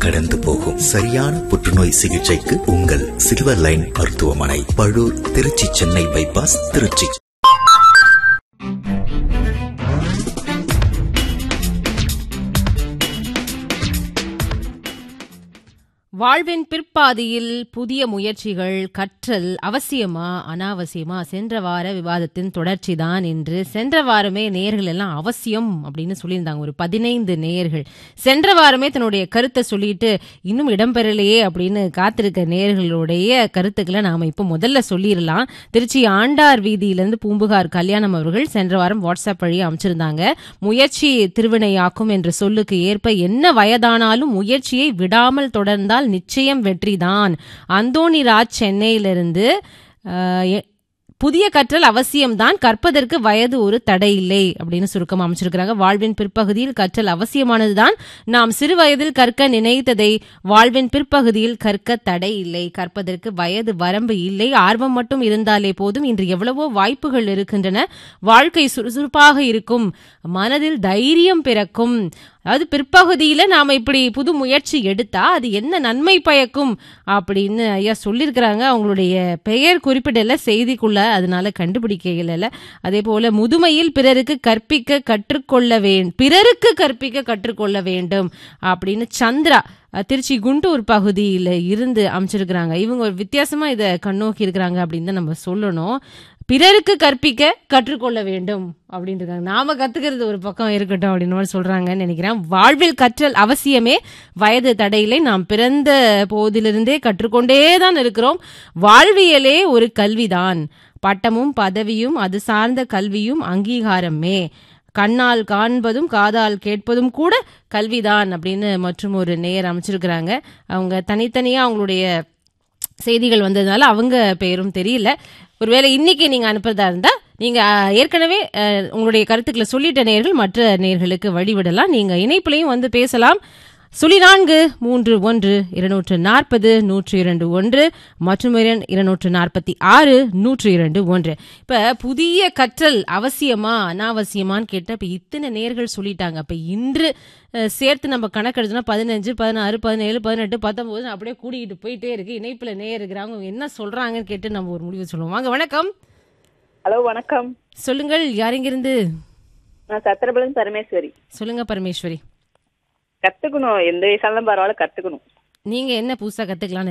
கடந்து போகும் சரியான புற்றுநோய் சிகிச்சைக்கு உங்கள் சில்வர் லைன் மருத்துவமனை பழூர் திருச்சி சென்னை பைபாஸ் திருச்சி வாழ்வின் பிற்பாதியில் புதிய முயற்சிகள் கற்றல் அவசியமா அனாவசியமா சென்ற வார விவாதத்தின் தொடர்ச்சி தான் என்று சென்ற வாரமே நேர்கள் எல்லாம் அவசியம் அப்படின்னு சொல்லியிருந்தாங்க ஒரு பதினைந்து நேர்கள் சென்ற வாரமே தன்னுடைய கருத்தை சொல்லிட்டு இன்னும் இடம்பெறலையே அப்படின்னு காத்திருக்க நேர்களுடைய கருத்துக்களை நாம இப்போ முதல்ல சொல்லிடலாம் திருச்சி ஆண்டார் வீதியிலிருந்து பூம்புகார் கல்யாணம் அவர்கள் சென்ற வாரம் வாட்ஸ்அப் வழி அமைச்சிருந்தாங்க முயற்சி திருவினையாக்கும் என்ற சொல்லுக்கு ஏற்ப என்ன வயதானாலும் முயற்சியை விடாமல் தொடர்ந்தால் நிச்சயம் வெற்றிதான் அந்தோணி ராஜ் சென்னையிலிருந்து அஹ், எ- புதிய கற்றல் அவசியம்தான் கற்பதற்கு வயது ஒரு தடை இல்லை அப்படின்னு சுருக்கம் அமைச்சிருக்கிறாங்க வாழ்வின் பிற்பகுதியில் கற்றல் அவசியமானதுதான் நாம் சிறு வயதில் கற்க நினைத்ததை வாழ்வின் பிற்பகுதியில் கற்க தடை இல்லை கற்பதற்கு வயது வரம்பு இல்லை ஆர்வம் மட்டும் இருந்தாலே போதும் இன்று எவ்வளவோ வாய்ப்புகள் இருக்கின்றன வாழ்க்கை சுறுசுறுப்பாக இருக்கும் மனதில் தைரியம் பிறக்கும் அதாவது பிற்பகுதியில நாம இப்படி புது முயற்சி எடுத்தா அது என்ன நன்மை பயக்கும் அப்படின்னு ஐயா சொல்லியிருக்கிறாங்க அவங்களுடைய பெயர் குறிப்பிடல செய்திக்குள்ள அதனால கண்டுபிடிக்க இல்ல அதே போல முதுமையில் பிறருக்கு கற்பிக்க கற்றுக்கொள்ள வேண்டும் பிறருக்கு கற்பிக்க கற்றுக்கொள்ள வேண்டும் அப்படின்னு சந்திரா அஹ், திருச்சி குண்டூர் பகுதியில இருந்து அமைச்சிருக்கிறாங்க இவங்க ஒரு வித்தியாசமா இதை கண்ணோக்கி இருக்கிறாங்க அப்படின்னு தான் நம்ம சொல்லணும் பிறருக்கு கற்பிக்க கற்றுக்கொள்ள வேண்டும் அப்படின்னு இருக்காங்க நாம கத்துக்கிறது ஒரு பக்கம் இருக்கட்டும் அப்படின்னு மாதிரி சொல்றாங்கன்னு நினைக்கிறேன் வாழ்வில் கற்றல் அவசியமே வயது தடையிலே நாம் பிறந்த போதிலிருந்தே கற்றுக்கொண்டே தான் இருக்கிறோம் வாழ்வியலே ஒரு கல்விதான் பட்டமும் பதவியும் அது சார்ந்த கல்வியும் அங்கீகாரமே கண்ணால் காண்பதும் காதால் கேட்பதும் கூட கல்விதான் அப்படின்னு மற்றும் ஒரு நேயர் அமைச்சிருக்கிறாங்க அவங்க தனித்தனியா அவங்களுடைய செய்திகள் வந்ததுனால அவங்க பேரும் தெரியல ஒருவேளை இன்னைக்கு நீங்க அனுப்புறதா இருந்தா நீங்க அஹ், ஏற்கனவே அஹ், உங்களுடைய கருத்துக்களை சொல்லிட்ட நேர்கள் மற்ற நேர்களுக்கு வழிவிடலாம் நீங்க இணைப்புலையும் வந்து பேசலாம் சுழி நான்கு மூன்று ஒன்று இருநூற்று நாற்பது நூற்று இரண்டு ஒன்று மற்றும் இரண் இருநூற்று நாற்பத்தி ஆறு நூற்று இரண்டு ஒன்று இப்ப புதிய கற்றல் அவசியமா அனாவசியமான்னு கேட்ட இப்ப இத்தனை நேர்கள் சொல்லிட்டாங்க அப்ப இன்று அஹ், சேர்த்து நம்ம கணக்கு எடுத்தோம்னா பதினஞ்சு பதினாறு பதினேழு பதினெட்டு பத்தொன்பது அப்படியே கூடிக்கிட்டு போயிட்டே இருக்கு இணைப்புல நேர் இருக்கிறாங்க அவங்க என்ன சொல்றாங்கன்னு கேட்டு நம்ம ஒரு முடிவு சொல்லுவோம் வாங்க வணக்கம் ஹலோ வணக்கம் சொல்லுங்கள் யாரெங்கிருந்து நான் சத்திரபலன் பரமேஸ்வரி சொல்லுங்க பரமேஸ்வரி கத்துக்கணும் எந்த வயசாலும் பரவாயில்ல கத்துக்கணும் நீங்க என்ன புதுசா கத்துக்கலாம்